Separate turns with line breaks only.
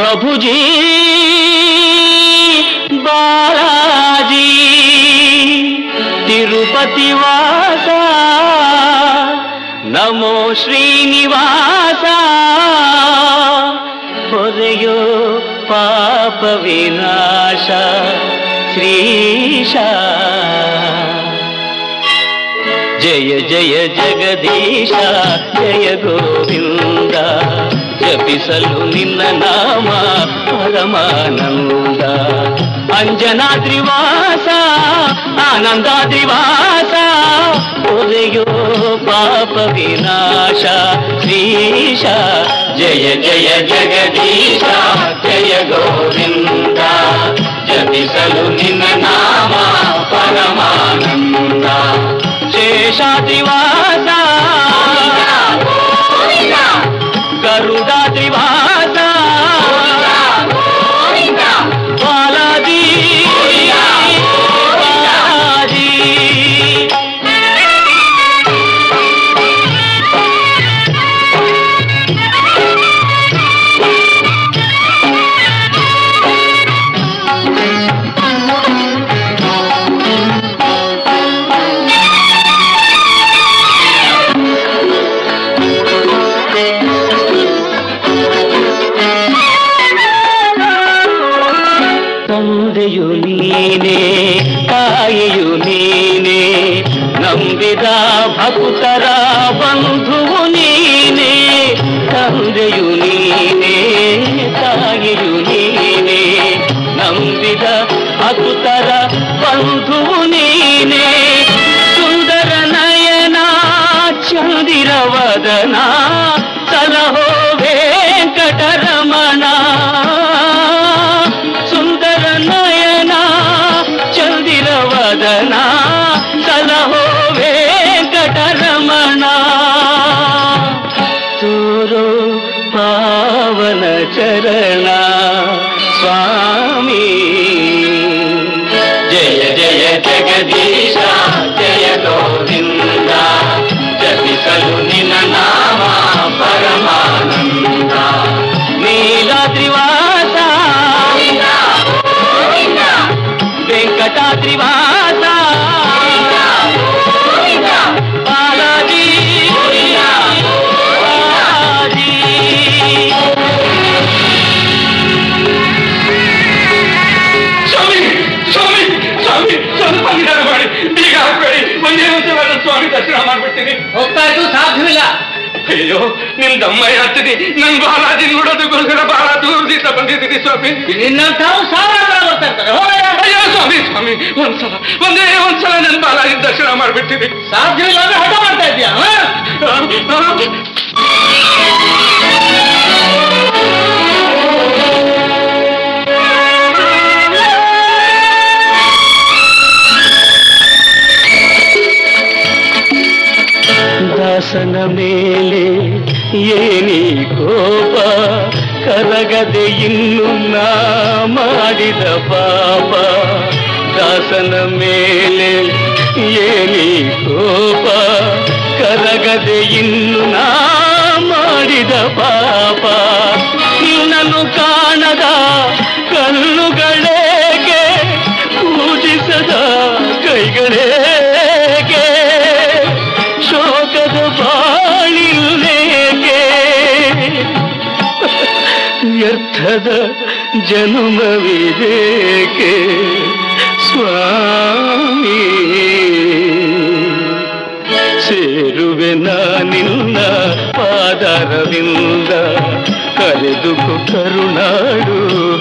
ಪ್ರಭುಜಿ ಬಾಲಾಜಿ ತಿರುಪತಿ ವಾಸ ನಮೋ ಶ್ರೀನಿವಾಸ ಹೊರೆಯೋ ಪಾಪ ವಿನಾಶ ಶ್ರೀಶ ಜಯ ಜಯ ಜಗದೀಶ ಜಯ ಗೋವಿಂದ ಜಪಿಸಲು ನಿನ್ನ ನಾಮ ಪರಮಾನಂದ ಅಂಜನಾದ್ರಿವಾಸ ಆನಂದಾದ್ರಿವಾಸ ಒಲೆಯೋ ಪಾಪ ವಿನಾಶ ಶ್ರೀಶ ಜಯ ಜಯ ಜಗದೀಶ ಜಯ ಗೋವಿಂದ ಜಪಿಸಲು ನಿನ್ನ ನಾಮ ಪರಮಾನಂದ ಶೇಷಾದ್ರಿವಾಸ ಗರುಡಾದ್ರಿವಾಸ ಬಾಲಾಜಿ ಬಾಲಾಜಿ ತಂದೆಯು ನೀನೇ ತಾಯಿಯು ನೀನೇ ನಂಬಿದ ಭಕ್ತರ ಬಂಧುವು ನೀನೇ ತಂದೆಯು ನೀನೇ ತಾಯಿಯು ನೀನೇ ನಂಬಿದ ಭಕ್ತರ ಬಂಧುವು ನೀನೇ ಸುಂದರ ನಯನ ಚಂದಿರವದನ ಸಲಹೋ ವೆಂಕಟರಮಣ ಸುಂದರ ನಯನ ಚಂದಿರವದನ ಸಲಹೋ ವೆಂಕಟರಮಣ ತೋರೋ ಪಾವನ ಚರಣ ಸ್ವಾಮಿ ಜಯ ಜಯ ಜಗದೀಶ ಜಯ ಗೋವಿಂದ ಜಪಿಸಲು ನಿನ್ನ ನಾಮ ಪರಮಾನಂದ ನೀಲಾದ್ರಿವಾಸ ವೆಂಕಟಾದ್ರಿವಾಸ ಬಾಲಾಜಿ ಬಾಲಾಜಿ
ಸ್ವಾಮಿ ಸ್ವಾಮಿ ಸ್ವಾಮಿ ಸ್ವಲ್ಪ ನಿಧಾನ ಮಾಡಿ ಬೀಗ ಹಾಕ್ಬೇಡಿ ಒಂದೇ ಒಂದು ಸಲ ಸ್ವಾಮಿ ದರ್ಶನ ಮಾಡ್ಬಿಡ್ತೀನಿ
ಹೋಗ್ತಾ ಇದ್ದು ಸಾಧ್ಯವಿಲ್ಲ
ಅಯ್ಯೋ ನಿಮ್ ದಮ್ಮ ಹೇಳ್ತೀನಿ ನನ್ ಬಾಲಾಜಿ ನೋಡೋದಕ್ಕೋಸ್ಕರ ಬಹಳ ದೂರದಿಂದ ಬಂದಿದ್ದೀನಿ ಸ್ವಾಮಿ
ನಿನ್ನಂಥವು ಸಾವಿರ ಬರ್ತಾ ಇರ್ತಾರೆ ಹೋಗಯ್ಯ.
ಅಯ್ಯೋ ಸ್ವಾಮಿ ಸ್ವಾಮಿ ಒಂದ್ಸಲ ಒಂದೇ ಒಂದ್ಸಲ ನನ್ ಬಾಲಾಜಿ ದರ್ಶನ ಮಾಡ್ಬಿಡ್ತೀನಿ
ಸಾಧ್ಯವಿಲ್ಲ ಅಂದ್ರೆ ಹಠ ಮಾಡ್ತಾ ಇದೀಯ ದಾಸನ ಮೇಲೆ ಏನಿ ಕೋಪ ಕರಗದೆ ಇನ್ನು ನಾ ಮಾಡಿದ ಪಾಪ ದಾಸನ ಮೇಲೆ ಏನಿ ಕೋಪ ಕರಗದೆ ಇನ್ನು ನಾ ಮಾಡಿದ ಪಾಪ ನಿನ್ನನ್ನು ಕಾಣದ ಕಣ್ಣುಗಳೇಕೆ ಪೂಜಿಸದ ಕೈಗಳೇಕೆ ಶೋಕದ ಬಾಳಿಲ್ಲೇಕೆ ವ್ಯರ್ಥದ ಜನುಮವಿದೇಕೆ ಸ್ವಾಮಿ ಸೇರುವೆ ನಿನ್ನ ಪಾದರವಿಂದ ಕರೆದು ಕರುಣಾಡು